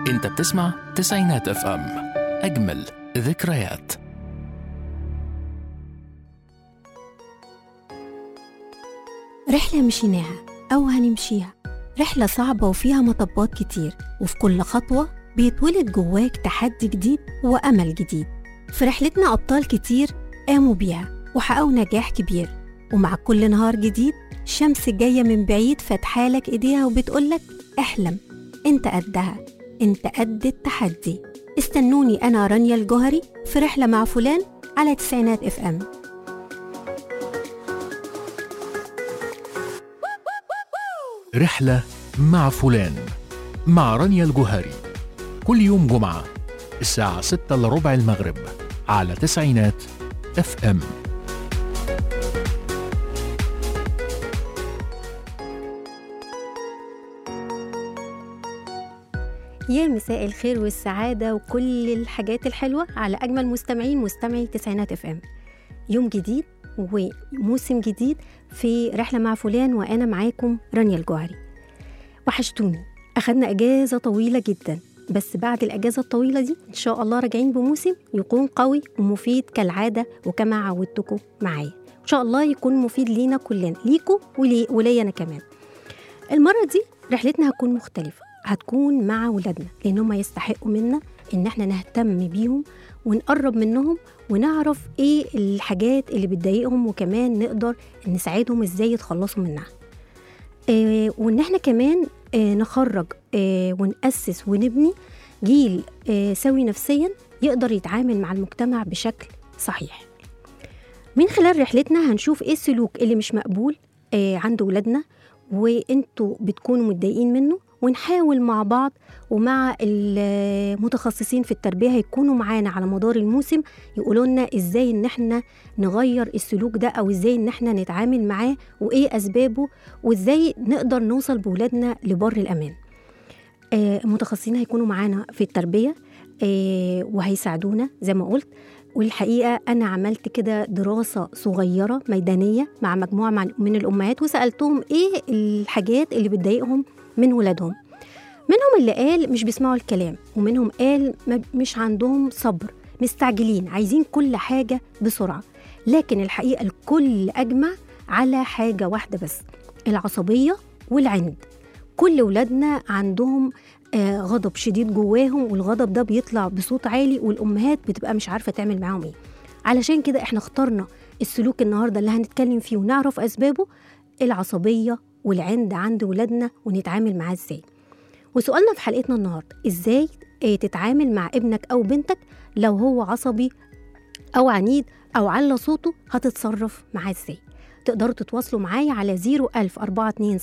انت بتسمع تسعينات اف ام اجمل ذكريات رحلة مشيناها أو هنمشيها رحلة صعبة وفيها مطبات كتير وفي كل خطوة بيتولد جواك تحدي جديد وأمل جديد في رحلتنا أبطال كتير قاموا بيها وحققوا نجاح كبير ومع كل نهار جديد الشمس جاية من بعيد فاتحالك إيديها وبتقولك احلم انت قدها انت قد التحدي استنوني أنا رانيا الجوهري في رحلة مع فلان على تسعينات اف ام رحلة مع فلان مع رانيا الجوهري كل يوم جمعة الساعة 6 إلا ربع المغرب على تسعينات اف ام يا مساء الخير والسعادة وكل الحاجات الحلوة على أجمل مستمعين مستمعي تسعينات اف ام يوم جديد وموسم جديد في رحلة مع فلان وأنا معاكم رانيا الجوهري وحشتوني أخدنا أجازة طويلة جدا بس بعد الأجازة الطويلة دي إن شاء الله راجعين بموسم يكون قوي ومفيد كالعادة وكما عودتكم معايا إن شاء الله يكون مفيد لينا كلنا ليكوا ولي وليا أنا كمان المرة دي رحلتنا هتكون مختلفة هتكون مع ولادنا لأن هم يستحقوا منا إن احنا نهتم بيهم ونقرب منهم ونعرف ايه الحاجات اللي بتضايقهم وكمان نقدر نساعدهم ازاي يتخلصوا منها آه وان احنا كمان آه نخرج آه ونأسس ونبني جيل آه سوي نفسيا يقدر يتعامل مع المجتمع بشكل صحيح من خلال رحلتنا هنشوف ايه السلوك اللي مش مقبول آه عند ولادنا وانتوا بتكونوا متضايقين منه ونحاول مع بعض ومع المتخصصين في التربيه هيكونوا معانا على مدار الموسم يقولوا لنا ازاي ان احنا نغير السلوك ده او ازاي ان احنا نتعامل معاه وايه اسبابه وازاي نقدر نوصل بولادنا لبر الامان آه، المتخصصين هيكونوا معانا في التربيه آه، وهيساعدونا زي ما قلت والحقيقه انا عملت كده دراسه صغيره ميدانيه مع مجموعه مع- من الامهات وسالتهم ايه الحاجات اللي بتضايقهم من ولادهم منهم اللي قال مش بيسمعوا الكلام ومنهم قال ما- مش عندهم صبر مستعجلين عايزين كل حاجة بسرعة لكن الحقيقة الكل أجمع على حاجة واحدة بس العصبية والعند كل ولادنا عندهم آه، غضب شديد جواهم والغضب ده بيطلع بصوت عالي والأمهات بتبقى مش عارفة تعمل معاهم إيه علشان كده احنا اخترنا السلوك النهاردة اللي هنتكلم فيه ونعرف أسبابه العصبية والعند عند ولادنا ونتعامل معاه ازاي وسؤالنا في حلقتنا النهارده ازاي آه، تتعامل مع ابنك او بنتك لو هو عصبي او عنيد او على صوته هتتصرف معاه ازاي تقدروا تتواصلوا معايا على 01000 427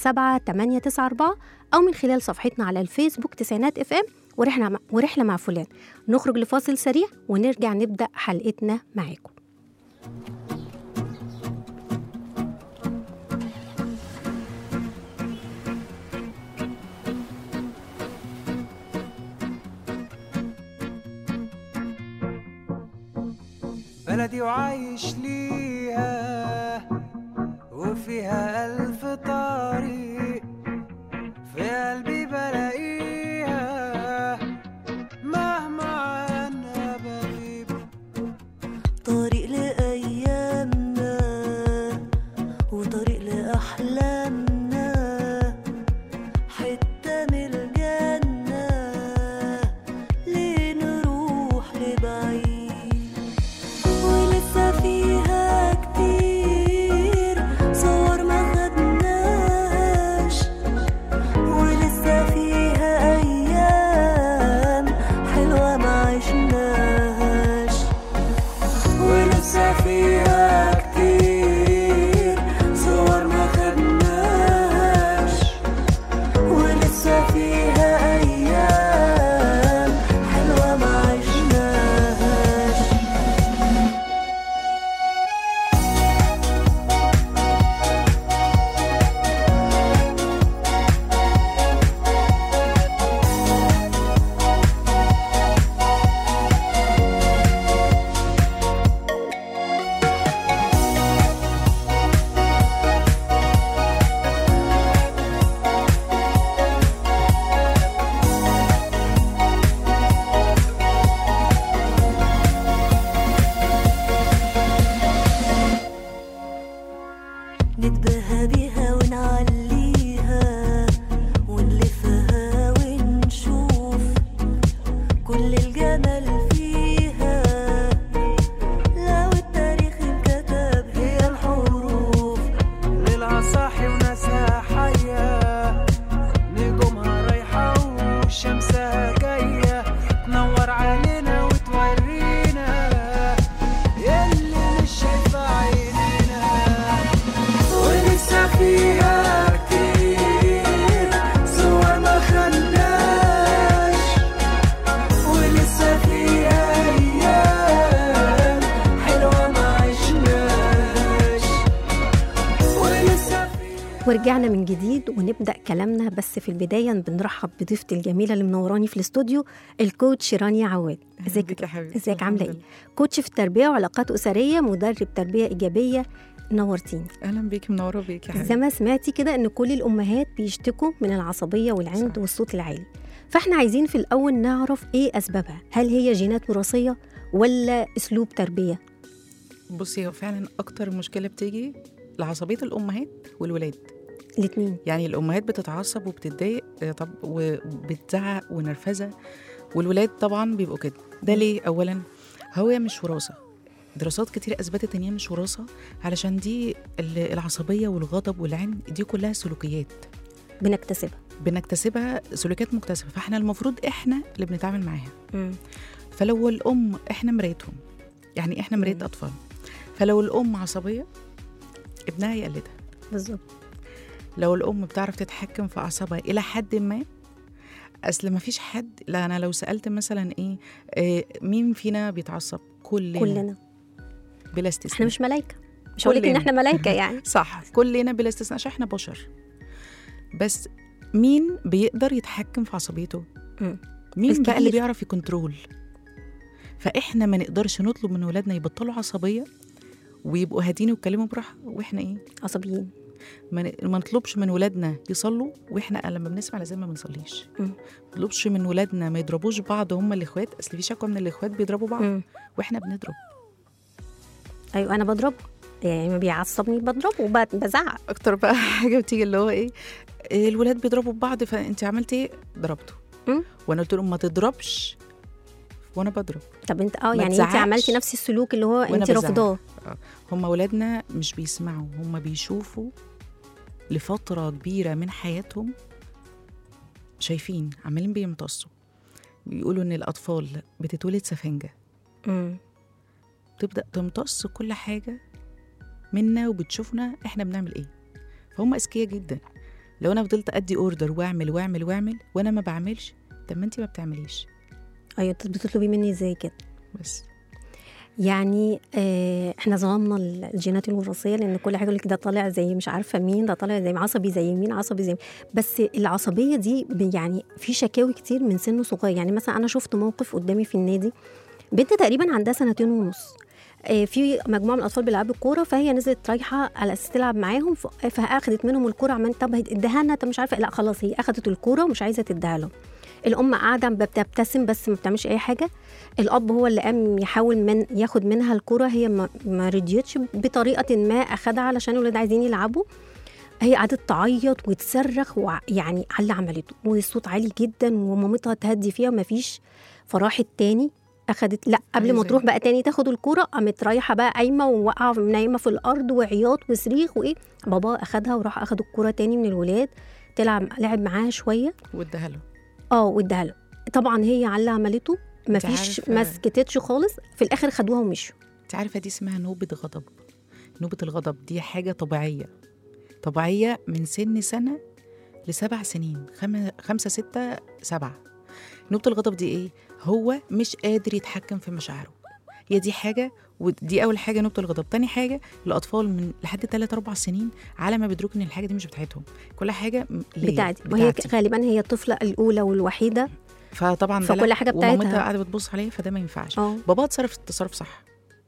894 او من خلال صفحتنا على الفيسبوك تسعينات اف ام ورحله مع ورحله مع فلان نخرج لفاصل سريع ونرجع نبدا حلقتنا معاكم بلدي وعايش ليها وفيها ألف طريق في قلبي بلاقيها مهما عنها بغيب طريق لأيامنا وطريق لأحلامنا حتة من الجنة ليه نروح لبعيد ولسه فيها ورجعنا من جديد ونبدا كلامنا بس في البدايه بنرحب بضيفتي الجميله اللي منوراني في الاستوديو الكوتش رانيا عواد ازيك بك يا حبيبتي ازيك عامله ايه الحمد كوتش في التربيه وعلاقات اسريه مدرب تربيه ايجابيه نورتيني لله. اهلا بيكي منوره بيكي يا زي حبيبتي ما سمعتي كده ان كل الامهات بيشتكوا من العصبيه والعند صح. والصوت العالي فاحنا عايزين في الاول نعرف ايه اسبابها هل هي جينات وراثيه ولا اسلوب تربيه بصي هو فعلا اكتر مشكله بتيجي لعصبيه الامهات والولاد الاثنين يعني الامهات بتتعصب وبتتضايق آه، طب وبتزعق ونرفزه والولاد طبعا بيبقوا كده ده ليه اولا هو مش وراثه دراسات كتير اثبتت ان هي مش وراثه علشان دي ال- العصبيه والغضب والعند دي كلها سلوكيات بنكتسبها بنكتسبها سلوكيات مكتسبه فاحنا المفروض احنا اللي بنتعامل معاها مم. فلو الام احنا مرايتهم يعني احنا مرايه مم. اطفال فلو الام عصبيه ابنها يقلدها بالظبط لو الام بتعرف تتحكم في اعصابها الى حد ما اصل ما فيش حد لا انا لو سالت مثلا ايه, إيه مين فينا بيتعصب كلنا, كلنا بلا استثناء احنا مش ملايكه مش هقول لك ان كلنا. احنا ملايكه يعني صح كلنا بلا استثناء عشان احنا بشر بس مين بيقدر يتحكم في عصبيته مم. مين بقى اللي الكبير. بيعرف يكنترول فاحنا ما نقدرش نطلب من ولادنا يبطلوا عصبيه ويبقوا هادين ويتكلموا براحه واحنا ايه عصبيين ما ن- ما نطلبش من ولادنا يصلوا واحنا لما بنسمع لازم ما بنصليش مم. ما نطلبش من ولادنا ما يضربوش بعض هم الاخوات اصل في شكوى من الاخوات بيضربوا بعض مم. واحنا بنضرب ايوه انا بضربه يعني ما بيعصبني بضربه وبزعق اكتر بقى حاجه بتيجي اللي هو ايه إيه، الولاد بيضربوا بعض فانت عملتي ايه ضربته مم. وانا قلت لهم ما تضربش وانا بضرب طب انت اه ما يعني انت تزعقش. عملتي نفس السلوك اللي هو وأنا انت بزعق. رافضاه هم ولادنا مش بيسمعوا هم بيشوفوا لفتره كبيره من حياتهم شايفين عمالين بيمتصوا بيقولوا ان الاطفال بتتولد سفنجه مم. تبدا تمتص كل حاجه منا وبتشوفنا احنا بنعمل ايه فهم اذكياء جدا لو انا فضلت ادي اوردر واعمل واعمل واعمل وانا ما بعملش طب ما انت ما بتعمليش ايوه انت بتطلبي مني ازاي كده بس يعني آه احنا ظلمنا ال- الجينات الوراثيه لان كل حاجه يقول لك ده طالع زي مش عارفه مين ده طالع زي عصبي زي مين عصبي زي مين بس العصبيه دي ب- يعني في شكاوي كتير من سن صغير يعني مثلا انا شفت موقف قدامي في النادي بنت تقريبا عندها سنتين ونص آه، في مجموعه من الاطفال بيلعبوا الكوره فهي نزلت رايحه على اساس تلعب معاهم ف- فاخدت منهم الكوره عملت طب اديها لنا طب مش عارفه لا خلاص هي اخدت الكوره ومش عايزه تديها لهم الام قاعده بتبتسم بس ما بتعملش اي حاجه الاب هو اللي قام يحاول من ياخد منها الكره هي ما, ما رضيتش بطريقه ما اخدها علشان الولاد عايزين يلعبوا هي قعدت تعيط وتصرخ ويعني على اللي عملته والصوت عالي جدا ومامتها تهدي فيها ومفيش فراحت تاني اخدت لا قبل ما عايزة تروح بقى تاني تاخد الكوره قامت رايحه بقى قايمه وواقعه نايمه في الارض وعياط وصريخ وايه بابا اخدها وراح اخد الكوره تاني من الولاد تلعب لعب معاها شويه واديها له اه واداها له طبعا هي على اللي عملته مفيش عارفة- ما سكتتش خالص في الاخر خدوها ومشوا انت عارفه دي اسمها نوبه غضب نوبه الغضب دي حاجه طبيعيه طبيعيه من سن سنه لسبع سنين خم... خمسه سته سبعه نوبه الغضب دي ايه هو مش قادر يتحكم في مشاعره هي دي حاجه ودي اول حاجه نوبه الغضب تاني حاجه الاطفال من لحد 3 4 سنين على ما بيدركوا ان الحاجه دي مش بتاعتهم كل حاجه م- ليا، بتاعتي وهي بتاعتي. غالبا هي الطفله الاولى والوحيده فطبعا ده فكل لا، حاجة بتاعتها. ومامتها قاعده بتبص عليها فده ما ينفعش اه بابا اتصرف التصرف صح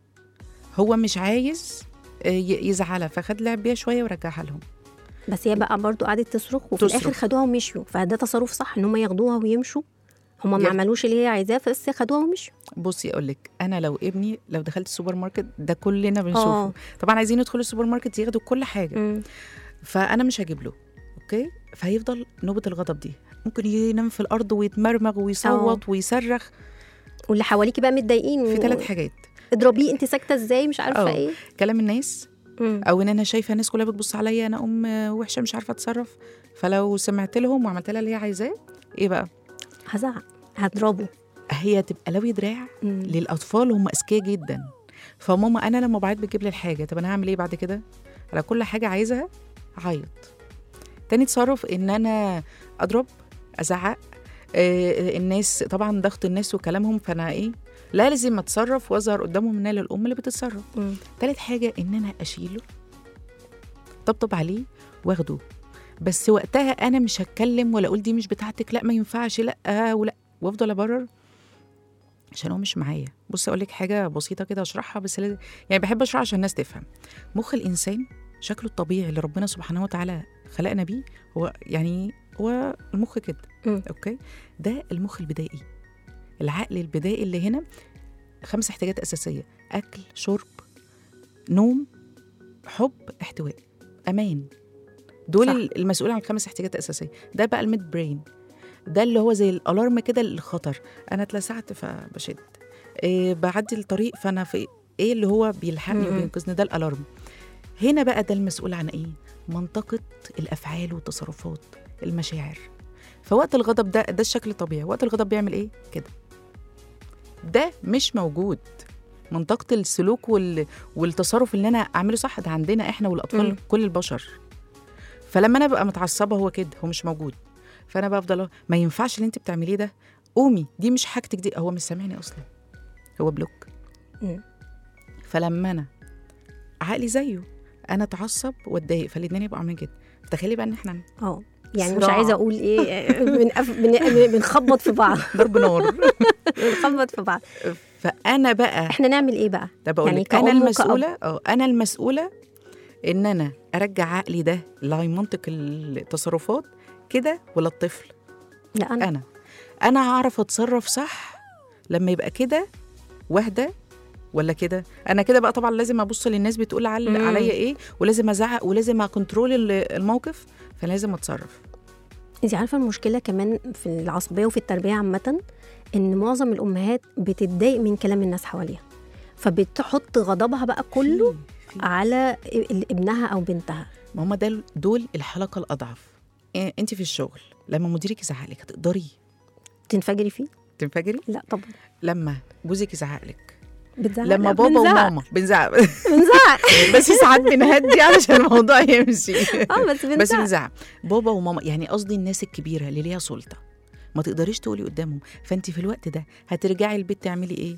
هو مش عايز آه، ي- يزعلها فخد لعب بيها شويه ورجعها لهم بس هي بقى برضو قعدت تصرخ وفي تصرخ. الاخر خدوها ومشوا فده تصرف صح ان هم ياخدوها ويمشوا هم ما يا- عملوش اللي هي عايزاه بس خدوها ومشوا بصي اقول لك انا لو ابني لو دخلت السوبر ماركت ده كلنا بنشوفه اه طبعا عايزين يدخلوا السوبر ماركت ياخدوا كل حاجه مم. فانا مش هجيب له اوكي فهيفضل نوبه الغضب دي ممكن ينام في الارض ويتمرمغ ويصوت ويصرخ واللي حواليكي بقى متضايقين في و- ثلاث حاجات اضربيه انت ساكته ازاي مش عارفه اه. ايه كلام الناس مم. او ان انا شايفه الناس كلها بتبص عليا انا ام وحشه مش عارفه اتصرف فلو سمعت لهم وعملت لها اللي هي عايزاه ايه بقى هزعق هضربه هي تبقى لوي دراع مم. للاطفال هم اذكياء جدا فماما انا لما بعيط بتجيب لي الحاجه طب انا هعمل ايه بعد كده على كل حاجه عايزها عيط تاني تصرف ان انا اضرب ازعق آه الناس طبعا ضغط الناس وكلامهم فانا ايه لا لازم اتصرف واظهر قدامهم ان انا الام اللي بتتصرف مم. تالت حاجه ان انا اشيله طبطب عليه واخده بس وقتها انا مش هتكلم ولا اقول دي مش بتاعتك لا ما ينفعش لا ولا وافضل ابرر عشان هو مش معايا بص اقول لك حاجه بسيطه كده اشرحها بس لازم يعني بحب اشرح عشان الناس تفهم مخ الانسان شكله الطبيعي اللي ربنا سبحانه وتعالى خلقنا بيه هو يعني هو المخ كده مم. اوكي ده المخ البدائي العقل البدائي اللي هنا خمس احتياجات اساسيه اكل شرب نوم حب احتواء امان دول صح. صح. المسؤول عن الخمس احتياجات الاساسيه ده بقى الميد برين ده اللي هو زي الالارم كده للخطر انا اتلسعت فبشد إيه بعدي الطريق فانا في ايه اللي هو بيلحقني م-م. وبينقذني ده الالارم هنا بقى ده المسؤول عن ايه منطقه الافعال والتصرفات المشاعر فوقت الغضب ده ده الشكل الطبيعي وقت الغضب بيعمل ايه كده ده مش موجود منطقه السلوك وال... والتصرف اللي انا اعمله صح ده عندنا احنا والاطفال مم. كل البشر فلما انا ببقى متعصبه هو كده هو مش موجود فانا بفضل أقول، ما ينفعش اللي انت بتعمليه ده قومي دي مش حاجتك دي هو مش سامعني اصلا هو بلوك مم. فلما انا عقلي زيه انا اتعصب واتضايق فالاثنين يبقوا عاملين كده تخيلي بقى ان احنا اه يعني مش صراع. عايزه اقول ايه بنقف- بن- بنخبط في بعض ضرب نار بنخبط في بعض فانا بقى احنا نعمل ايه بقى طب اقول يعني لك انا كأم وكأب. المسؤوله اه انا المسؤوله ان انا ارجع عقلي ده لمنطق التصرفات كده ولا الطفل لا انا انا انا هعرف اتصرف صح لما يبقى كده واهدى ولا كده انا كده بقى طبعا لازم ابص للناس بتقول عل... مم. عليا ايه ولازم ازعق ولازم اكنترول ال- الموقف فلازم اتصرف انت عارفه المشكله كمان في العصبيه وفي التربيه عامه ان معظم الامهات بتتضايق من كلام الناس حواليها فبتحط غضبها بقى كله في- في- على ال- ابنها او بنتها ما هم ده دول الحلقه الاضعف إيه، انت في الشغل لما مديرك يزعق لك هتقدري تنفجري فيه تنفجري لا طبعا لما جوزك يزعق لك بتزعق لما لا، بابا بنزعق. وماما بنزعق بنزعق بس ساعات بنهدي علشان الموضوع يمشي اه بس بس بنزعق بنزعق بابا وماما يعني قصدي الناس الكبيره اللي ليها سلطه ما تقدريش تقولي قدامهم فانت في الوقت ده هترجعي البيت تعملي ايه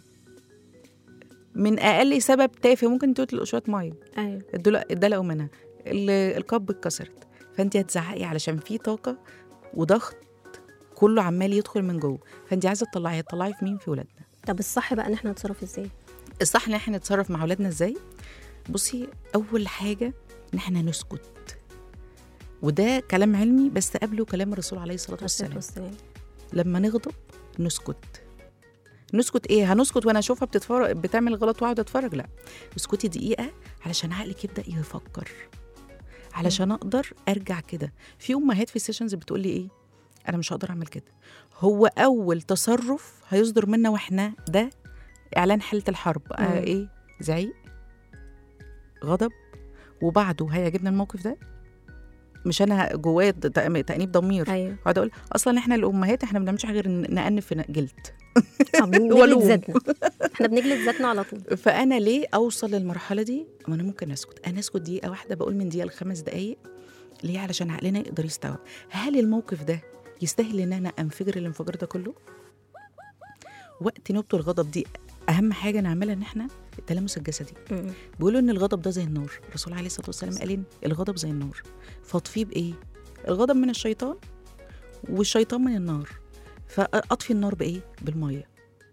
من اقل سبب تافه ممكن تقولي شويه ميه ايوه الدلق اتدلقوا منها ال- الكب اتكسرت فانت هتزعقي علشان في طاقه وضغط كله عمال يدخل من جوه فانت عايزه تطلعي هتطلعي في مين في ولادنا طب الصح بقى ان احنا نتصرف ازاي الصح ان احنا نتصرف مع اولادنا ازاي بصي اول حاجه ان احنا نسكت وده كلام علمي بس قبله كلام الرسول عليه الصلاه والسلام والسلام لما نغضب نسكت نسكت ايه هنسكت وانا اشوفها بتتفرج بتعمل غلط واقعد اتفرج لا اسكتي دقيقه علشان عقلك يبدا يفكر علشان اقدر ارجع كده في امهات في السيشنز بتقول لي ايه انا مش هقدر اعمل كده هو اول تصرف هيصدر منا واحنا ده اعلان حاله الحرب آه مم. ايه زعيق غضب وبعده هيعجبنا الموقف ده مش انا جوايا تأ- تأنيب ضمير ايوه اقعد اقول اصلا احنا الامهات احنا ما بنعملش حاجه غير إن نأنف في جلد آه، بنجلد ولوم. ذاتنا احنا بنجلد ذاتنا على طول فانا ليه اوصل للمرحله دي ما انا ممكن اسكت انا اسكت دقيقه واحده بقول من دقيقه لخمس دقائق ليه علشان عقلنا يقدر يستوعب هل الموقف ده يستاهل ان انا انفجر الانفجار ده كله وقت نوبه الغضب دي اهم حاجه نعملها ان احنا التلامس الجسدي مم. بيقولوا ان الغضب ده زي النار الرسول عليه الصلاه والسلام قال إن الغضب زي النار فاطفيه بايه الغضب من الشيطان والشيطان من النار فاطفي النار بايه بالميه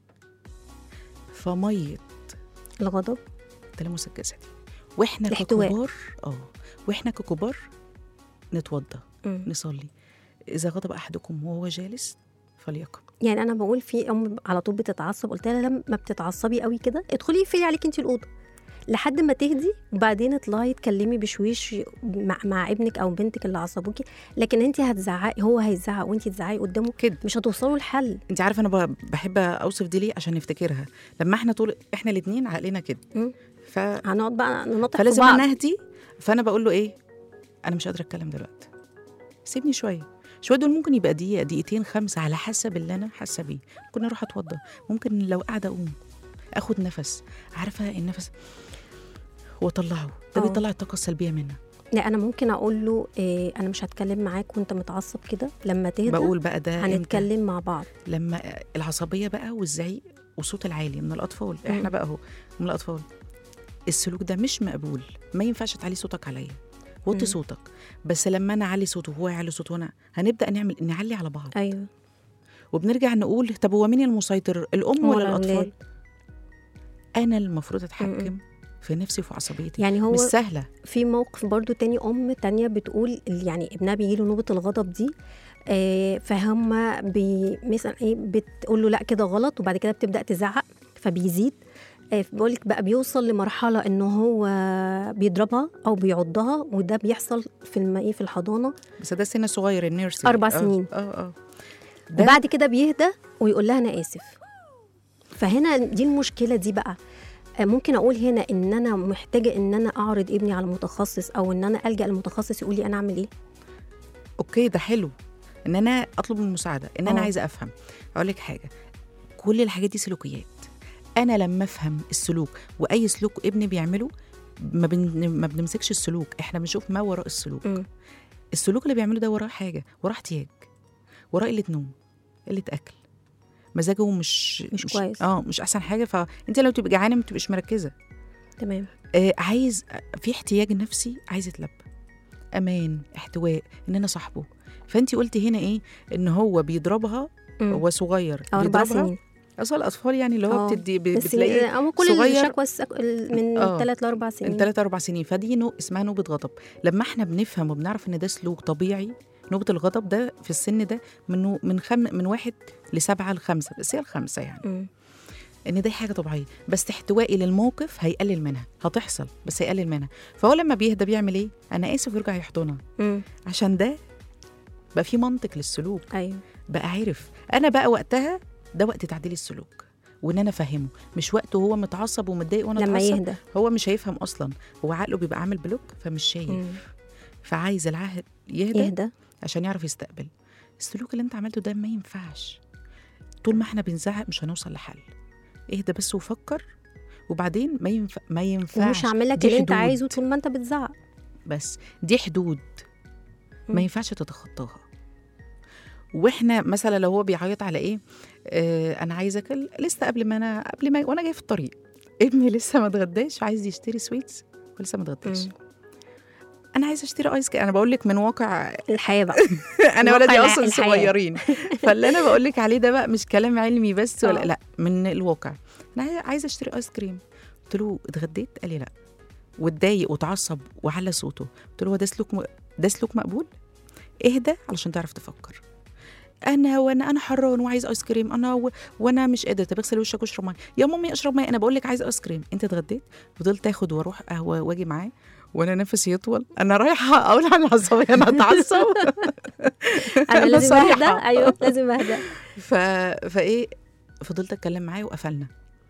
فميه الغضب التلامس الجسدي واحنا الاحتواء. ككبار اه واحنا ككبار نتوضى مم. نصلي اذا غضب احدكم وهو جالس فليقم يعني انا بقول في ام على طول بتتعصب قلت لها لما بتتعصبي قوي كده ادخلي اقفلي عليكي انت الاوضه لحد ما تهدي وبعدين اطلعي اتكلمي بشويش مع, مع ابنك او بنتك اللي عصبوكي لكن انت هتزعقي هو هيزعق وانت تزعقي قدامه كده مش هتوصلوا لحل انت عارفه انا ب- بحب اوصف دي ليه عشان نفتكرها لما احنا طول احنا الاثنين عقلنا كده مم. ف... هنقعد بقى ننطح في فلازم بعض انا اهدي فانا بقول له ايه انا مش قادره اتكلم دلوقتي سيبني شويه شويه دول ممكن يبقى دقيقه دقيقتين خمسه على حسب اللي انا حاسه بيه ممكن اروح اتوضى ممكن لو قاعده اقوم اخد نفس عارفه النفس واطلعه ده اه. بيطلع الطاقه السلبيه منا لا انا ممكن اقول له إيه انا مش هتكلم معاك وانت متعصب كده لما تهدى بقول بقى ده إمتى؟ هنتكلم مع بعض لما العصبيه بقى والزعيق والصوت العالي من الاطفال مم. احنا بقى اهو من الاطفال السلوك ده مش مقبول ما ينفعش تعلي صوتك عليا وطي مم. صوتك بس لما انا اعلي صوته وهو يعلي صوته وانا هنبدا نعمل نعلي على بعض ايوه وبنرجع نقول طب هو مين المسيطر الام ولا ولا الاطفال الأولاد. انا المفروض م-م. اتحكم في نفسي وفي عصبيتي يعني هو مش سهله في موقف برضو تاني ام تانية بتقول ال- يعني ابنها بيجي له نوبه الغضب دي آه، فهم بي مثلا ايه بتقول له لا كده غلط وبعد كده بتبدا تزعق فبيزيد بقول لك بقى بيوصل لمرحله ان هو بيضربها او بيعضها وده بيحصل في الم... إيه في الحضانه بس ده سن صغير النيرسري أربع آه، سنين. اه اه ده وبعد كده بيهدى ويقول لها انا اسف فهنا دي المشكله دي بقى آه، ممكن اقول هنا ان انا محتاجه ان انا اعرض ابني على متخصص او ان انا الجا لمتخصص يقول لي انا اعمل ايه اوكي ده حلو ان انا اطلب المساعده ان انا آه. عايزه افهم اقول لك حاجه كل الحاجات دي سلوكيات انا لما افهم السلوك واي سلوك ابني بيعمله ما, بن... ما بنمسكش السلوك احنا بنشوف ما وراء السلوك مم. السلوك اللي بيعمله ده وراه حاجه وراه احتياج وراه قله نوم قله اكل مزاجه مش مش كويس. اه مش احسن حاجه فانت لو تبقى جعانه ما تبقيش مركزه تمام آه عايز في احتياج نفسي عايز يتلبى امان احتواء ان انا صاحبه فانت قلتي هنا ايه ان هو بيضربها مم. هو صغير أو اربع بيضربها سنين اصل الاطفال يعني اللي هو آه. بتدي ب- بس بتلاقيه أما كل صغير. الشكوى السك... من آه. ثلاث لاربع سنين من ثلاث اربع سنين فدي نو اسمها نوبه غضب لما احنا بنفهم وبنعرف ان ده سلوك طبيعي نوبه الغضب ده في السن ده من نو- من خم من واحد لسبعه لخمسه بس هي الخمسه يعني مم. ان دي حاجه طبيعيه بس احتوائي للموقف هيقلل منها هتحصل بس هيقلل منها فهو لما بيهدى بيعمل ايه انا اسف ويرجع يحضنها مم. عشان ده بقى في منطق للسلوك ايوه بقى عارف انا بقى وقتها ده وقت تعديل السلوك وان انا افهمه مش وقت وهو متعصب ومتضايق وانا لما اتعصب يهدى هو مش هيفهم اصلا هو عقله بيبقى عامل بلوك فمش شايف مم. فعايز العهد يهدى, يهدى عشان يعرف يستقبل السلوك اللي انت عملته ده ما ينفعش طول ما احنا بنزعق مش هنوصل لحل اهدى بس وفكر وبعدين ما ينفع ما ينفعش ومش هعمل لك دي اللي انت حدود. عايزه طول ما انت بتزعق بس دي حدود مم. ما ينفعش تتخطاها واحنا مثلا لو هو بيعيط على ايه آه انا عايزه اكل لسه قبل ما انا قبل ما وانا جاي في الطريق ابني لسه ما اتغداش وعايز يشتري سويتس ولسه ما اتغداش مم. انا عايزه اشتري ايس كريم انا بقول لك من واقع الحياه بقى انا واقع ولدي الع- اصلا الحياة. صغيرين فاللي انا بقول لك عليه ده بقى مش كلام علمي بس ولا آه. لا من الواقع انا عاي- عايزه اشتري ايس كريم قلت له اتغديت قال لي لا واتضايق واتعصب وعلى صوته قلت له هو ده سلوك م... ده سلوك مقبول اهدى علشان تعرف تفكر انا وانا انا حران وعايز ايس كريم انا و... وانا مش قادر طب اغسل وشك واشرب ميه يا مامي اشرب ميه انا بقول لك عايز ايس كريم انت اتغديت فضلت اخد واروح قهوه واجي معاه وانا نفسي يطول انا رايحه اقول على العصبيه انا اتعصب انا لازم صريحة. اهدى ايوه لازم اهدى ف... فايه فضلت اتكلم معاه وقفلنا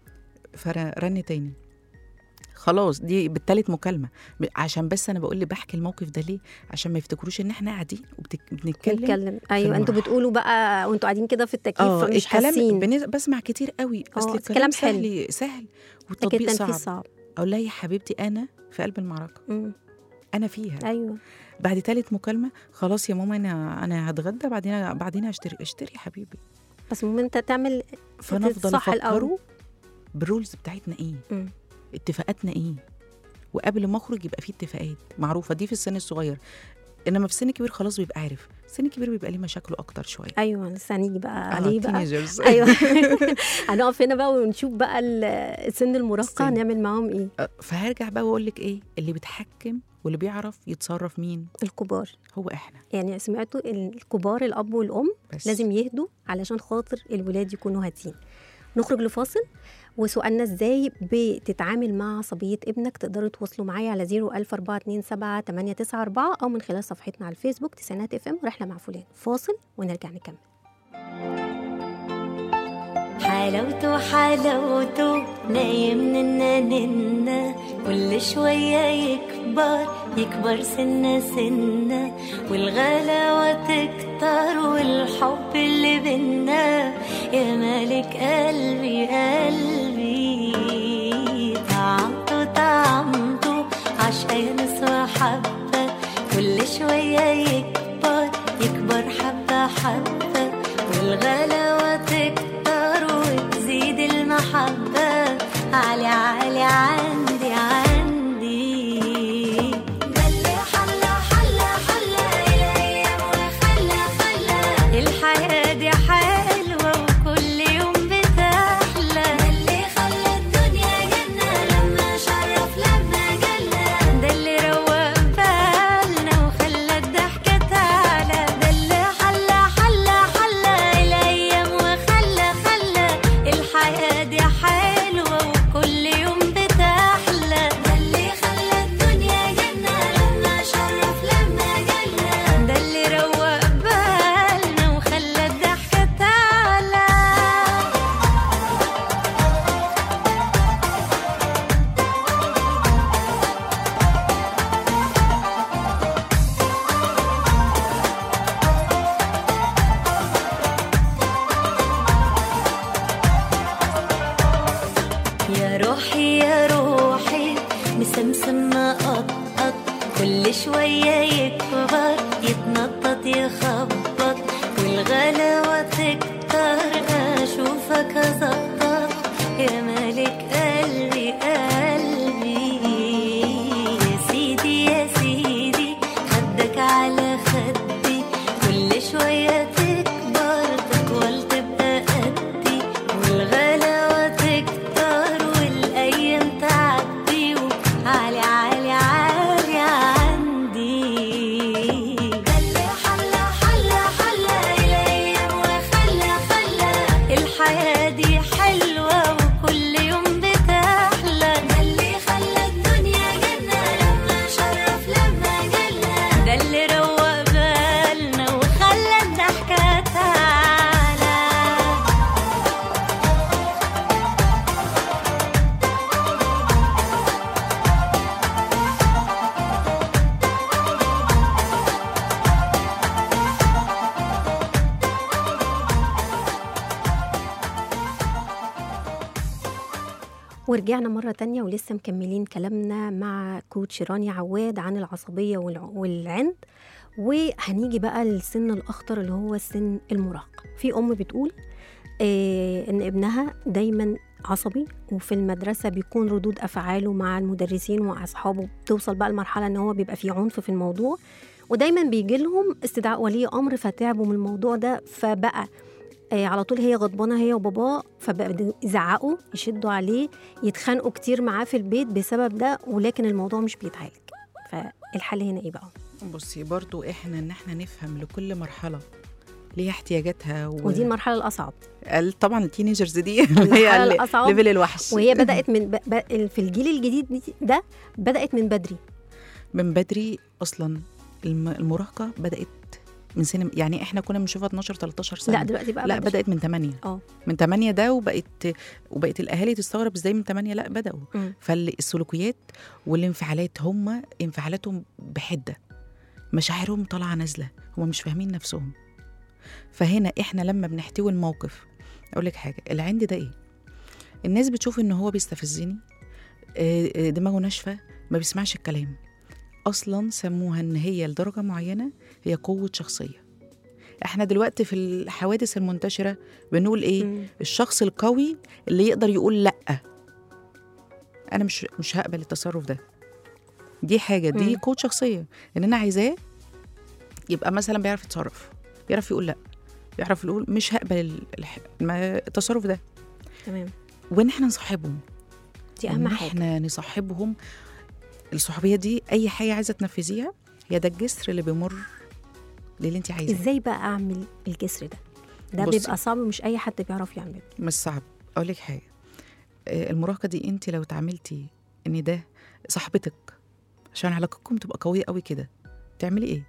فرن تاني خلاص دي بالتالت مكالمه ب- عشان بس انا بقول لي بحكي الموقف ده ليه عشان ما يفتكروش ان احنا قاعدين وبنتكلم نتكلم ايوه انتوا المرح. بتقولوا بقى وانتوا قاعدين كده في التكييف اه فمش الكلام حاسين بنز... بسمع كتير قوي آه، اصل بس الكلام كلام حلو. سهل سهل لكن والتطبيق التنفيذ صعب صعب اقول لها يا حبيبتي انا في قلب المعركه مم. انا فيها ايوه بعد تالت مكالمه خلاص يا ماما انا انا هتغدى بعدين بعدين هشتري اشتري يا حبيبي بس المهم انت تعمل فانا افضل صح الأول. افكره بالرولز بتاعتنا ايه مم. اتفاقاتنا ايه وقبل ما اخرج يبقى في اتفاقات معروفه دي في السن الصغير انما في سن كبير خلاص بيبقى عارف سن كبير بيبقى ليه مشاكله اكتر شويه ايوه لسه هنيجي بقى عليه بقى teenagers. ايوه هنقف هنا بقى ونشوف بقى ال- سن المراهقه السن. هنعمل معاهم ايه أه، فهرجع بقى واقول لك ايه اللي بيتحكم واللي بيعرف يتصرف مين الكبار هو احنا يعني سمعتوا الكبار الاب والام بس لازم يهدوا علشان خاطر الولاد يكونوا هادين نخرج لفاصل وسؤالنا ازاي بتتعامل مع عصبية ابنك تقدروا تواصلوا معايا على 01427 او من خلال صفحتنا على الفيسبوك تسعينات اف ام رحلة مع فلان فاصل ونرجع نكمل حلاوته حلاوته نايم ننا ننا كل شوية يكبر يكبر سنة سنة والغلاوة تكتر والحب اللي بينا يا مالك قلبي قلبي طعمته طعمته عشان وحبة كل شوية يكبر يكبر حبة حبة والغلاوة تكتر وتزيد المحبة عالي عالي عندي عندي ده اللي حلى شوية يكبر يتنطط يخبط والغلاوة تكتر أشوفك أزقطط يا مالك قلبي قلبي يا سيدي يا سيدي خدك على خدي كل شوية تكبر تطول تبقى قدي والغلاوة تكتر والأيام تعدي وعلي عالي عالي عندي ده اللي حلى حلى حلى الأيام وخلى خلى الحياة دي حلوة وكل يوم بتحلى ده اللي خلى الدنيا جنة لما شرف لما جلى ده اللي روق بالنا وخلى الضحكة تعلى ورجعنا مرة تانية ولسه مكملين كلامنا مع كوتش رانيا عواد عن العصبية والع- والعند وهنيجي بقى للسن الأخطر اللي هو السن المراهقة في أم بتقول آه إن ابنها دايما عصبي وفي المدرسة بيكون ردود أفعاله مع المدرسين وأصحابه بتوصل بقى لمرحلة إن هو بيبقى فيه عنف في الموضوع ودايما بيجي لهم استدعاء ولي أمر فتعبوا من الموضوع ده فبقى آه، على طول هي غضبانه هي وباباه فبقوا يزعقوا يشدوا عليه يتخانقوا كتير معاه في البيت بسبب ده ولكن الموضوع مش بيتعالج فالحل هنا ايه بقى بصي برضو احنا ان احنا نفهم لكل مرحله ليها احتياجاتها و... ودي المرحله الاصعب ال- طبعا التينيجرز دي هي المرحله ال- الاصعب ليفل الوحش وهي بدات من ب... ب... في الجيل الجديد دي- ده بدات من بدري من بدري اصلا الم- المراهقه بدات من سن يعني احنا كنا بنشوفها 12 13 سنه لا دلوقتي بقى لا بدري. بدات من 8 اه من 8 ده وبقت وبقت الاهالي تستغرب ازاي من 8 لا بداوا مم. فالسلوكيات والانفعالات هم انفعالاتهم بحده مشاعرهم طالعه نازله هم مش فاهمين نفسهم فهنا احنا لما بنحتوي الموقف اقول لك حاجه العند ده ايه الناس بتشوف ان هو بيستفزني آه، آه، دماغه ناشفه ما بيسمعش الكلام اصلا سموها ان هي لدرجه معينه هي قوه شخصيه احنا دلوقتي في الحوادث المنتشره بنقول ايه مم. الشخص القوي اللي يقدر يقول لا انا مش مش هقبل التصرف ده دي حاجه دي مم. قوه شخصيه ان انا عايزاه يبقى مثلا بيعرف يتصرف بيعرف يقول لا بيعرف يقول مش هقبل ال- الح- ما- التصرف ده تمام وان احنا نصاحبهم دي اهم إن حاجه احنا نصاحبهم الصحوبيه دي اي حاجه عايزه تنفذيها هي ده الجسر اللي بيمر للي انت عايزاه ازاي بقى اعمل الجسر ده ده بصي. بيبقى صعب مش اي حد بيعرف يعمله مش صعب اقول لك حاجه آه، المراهقه دي انت لو اتعاملتي ان ده صاحبتك عشان علاقتكم تبقى قويه قوي كده تعملي ايه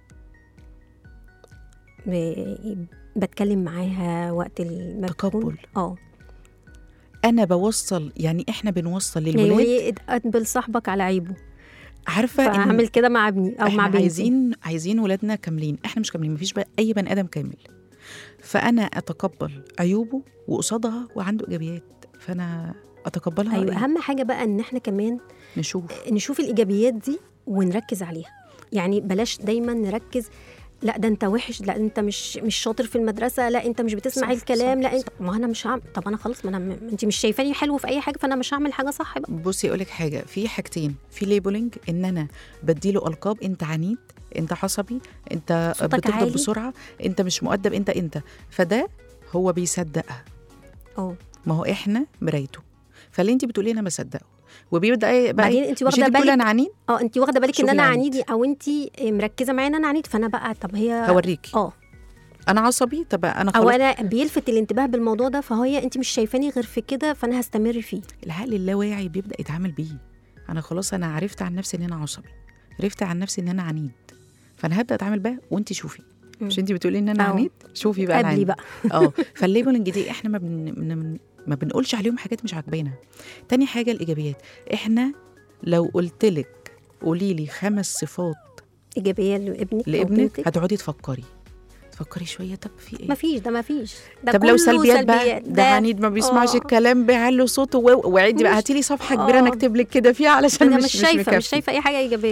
ب- بتكلم معاها وقت ال- ما بتكون- تقبل. اه انا بوصل يعني احنا بنوصل يعني للولاد ايه اقبل صاحبك على عيبه عارفه ان فاعمل كده مع ابني او احنا مع بنتي عايزين عايزين ولادنا كاملين احنا مش كاملين مفيش بقى اي بني ادم كامل فانا اتقبل عيوبه وقصادها وعنده ايجابيات فانا اتقبلها ايوه إيه؟ اهم حاجه بقى ان احنا كمان نشوف نشوف الايجابيات دي ونركز عليها يعني بلاش دايما نركز لا ده انت وحش لا انت مش مش شاطر في المدرسه لا انت مش بتسمع صح، الكلام صح، لا انت ما انا مش هعمل طب انا خلاص ما انا م- انت مش شايفاني حلو في اي حاجه فانا مش هعمل حاجه صح بقى بصي اقول لك حاجه في حاجتين في ليبلنج ان انا بديله القاب انت عنيد انت عصبي انت صوتك بتغضب عالي. بسرعه انت مش مؤدب انت انت فده هو بيصدقها اه ما هو احنا مرايته فاللي انت بتقوليه انا بصدقه وبيبدا ايه بقى بعدين إيه؟ انت مش واخده انت بتقولي بالك انا عنيد اه انت واخده بالك ان شوفي انا العنيد. عنيدي او انت مركزه معايا ان انا عنيد فانا بقى طب هي هوريكي اه انا عصبي طب انا او خلاص انا بيلفت الانتباه بالموضوع ده فهي انت مش شايفاني غير في كده فانا هستمر فيه العقل اللاواعي بيبدا يتعامل بيه انا خلاص انا عرفت عن نفسي ان انا عصبي عرفت عن نفسي ان انا عنيد فانا هبدا اتعامل بقى وانت شوفي مش انت بتقولي ان انا أو. عنيد شوفي بقى أنا قبلي عنيد. بقى اه فالليبلنج دي احنا ما بن... من... من... ما بنقولش عليهم حاجات مش عاجبانا تاني حاجه الايجابيات احنا لو قلت لك قولي لي خمس صفات ايجابيه لابنك أو لابنك بنتك. هتقعدي تفكري تفكري شويه طب في ايه مفيش ده مفيش ده طب لو كله سلبيات, بقى ده عنيد ما بيسمعش آه. الكلام بيعلي صوته و- وعدي بقى مش- هاتي لي صفحه كبيره آه. نكتب لك كده فيها علشان انا مش مش شايفه مكفي. مش شايفه اي حاجه ايجابيه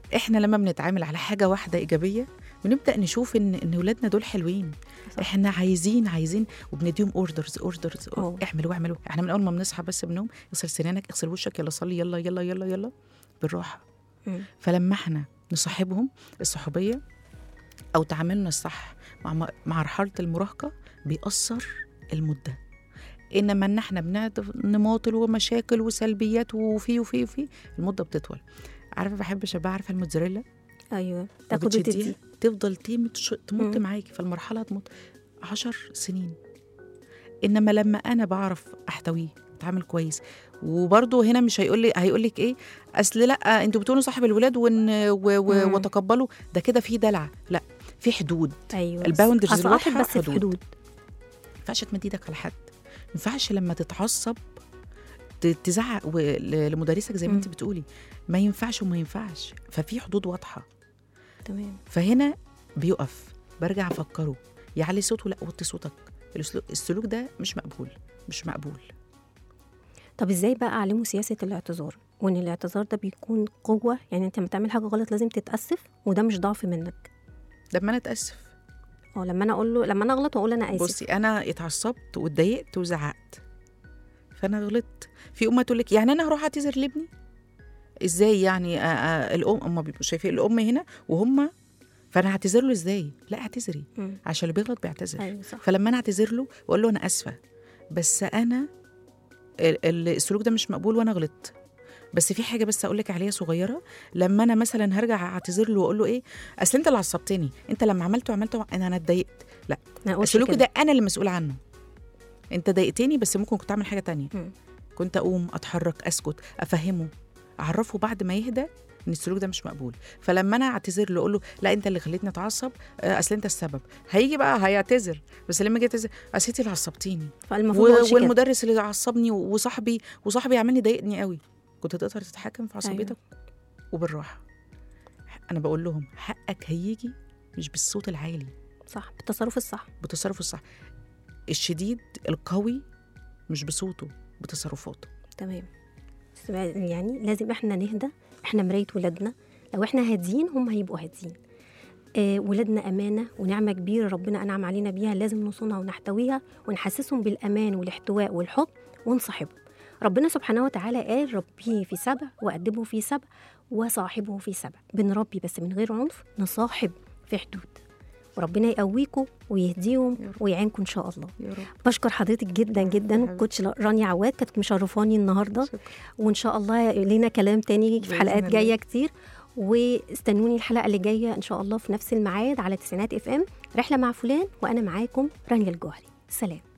احنا لما بنتعامل على حاجه واحده ايجابيه بنبدا نشوف ان ان ولادنا دول حلوين صح. احنا عايزين عايزين وبنديهم اوردرز اوردرز أوه. اعملوا اعملوا احنا من اول ما بنصحى بس بنوم اغسل سنانك اغسل وشك يلا صلي يلا يلا يلا يلا بالراحه مم. فلما احنا نصاحبهم الصحوبيه او تعاملنا الصح مع مع مرحله المراهقه بيأثر المده انما ان احنا بنقعد نماطل ومشاكل وسلبيات وفي وفي وفي المده بتطول عارفه بحب اشبهها عارفه الموتزاريلا ايوه ما تاخد بتشديها، وتدي تفضل تمت ش- تمط مم. معاكي فالمرحله تمط عشر سنين انما لما انا بعرف احتويه اتعامل كويس وبرضه هنا مش هيقول لي هيقول لك ايه اصل لا انتوا بتقولوا صاحب الولاد ون و و مم. وتقبلوا ده كده في دلع لا في حدود ايوه الباوندرز أصاحب الواضحة بس في حدود. حدود ما ينفعش تمد ايدك على حد ما ينفعش لما تتعصب ت- تزعق و- ل- لمدرسك زي ما مم. انت بتقولي ما ينفعش وما ينفعش ففي حدود واضحه تمام فهنا بيقف برجع افكره يعلي صوته لا وطي صوتك الأسلو- السلوك ده مش مقبول مش مقبول طب ازاي بقى اعلمه سياسه الاعتذار وان الاعتذار ده بيكون قوه يعني انت لما تعمل حاجه غلط لازم تتاسف وده مش ضعف منك لما انا اتاسف اه لما انا اقول له لما انا اغلط واقول انا اسف بصي انا اتعصبت واتضايقت وزعقت فانا غلطت في امه تقول لك يعني انا هروح اعتذر لابني ازاي يعني آه آه الام هم بيبقوا شايفين الام هنا وهم فانا هعتذر له ازاي لا اعتذري مم. عشان اللي بيغلط بيعتذر ايوه صح فلما انا اعتذر له واقول له انا اسفه بس انا ال- ال- السلوك ده مش مقبول وانا غلطت بس في حاجه بس اقول لك عليها صغيره لما انا مثلا هرجع اعتذر له واقول له ايه اصل انت اللي عصبتني انت لما عملته عملته انا انا اتضايقت ما اقولش السلوك كده. ده انا اللي مسؤول عنه انت ضايقتني بس ممكن كنت اعمل حاجه تانية مم. كنت اقوم اتحرك اسكت افهمه اعرفه بعد ما يهدى ان السلوك ده مش مقبول فلما انا اعتذر له اقول له لا انت اللي خليتني اتعصب آه، اصل انت السبب هيجي بقى هيعتذر بس لما اجي اعتذر اصل انت اللي عصبتيني فالمفروض ما اقولش و- كده والمدرس اللي عصبني وصاحبي وصاحبي عملني ضايقني قوي كنت تقدر تتحكم في عصبيتك وبالراحه انا بقول لهم حقك هيجي مش بالصوت العالي صح بالتصرف الصح بتصرفه الصح الشديد القوي مش بصوته بتصرفاته تمام بس بقى يعني لازم احنا نهدى احنا مرايه ولادنا لو احنا هاديين هم هيبقوا هاديين آه ولادنا امانه ونعمه كبيره ربنا انعم علينا بيها لازم نصونها ونحتويها ونحسسهم بالامان والاحتواء والحب ونصاحبهم ربنا سبحانه وتعالى قال ربيه في سبع وأدبه في سبع وصاحبه في سبع بنربي بس من غير عنف نصاحب في حدود وربنا يقويكم ويهديهم يا رب. ويعينكم ان شاء الله يا رب بشكر حضرتك جدا جدا حبيبتي. كوتش رانيا عواد كانت مشرفاني النهارده شكرا. وان شاء الله لينا كلام تاني في بإذن حلقات الله. جايه كتير واستنوني الحلقه اللي جايه ان شاء الله في نفس الميعاد على تسعينات اف ام رحله مع فلان وانا معاكم رانيا الجوهري سلام